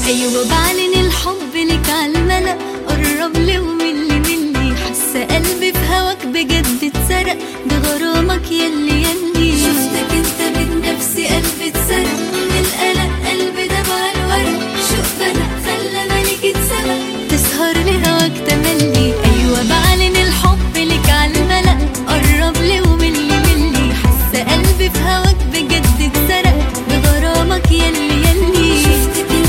ايوه بعلن الحب لك عالملأ قرب لي وملي ملي حاسه قلبي في هواك بجد اتسرق بغرامك يلي يلي شفتك انت من نفسي قلبي اتسرق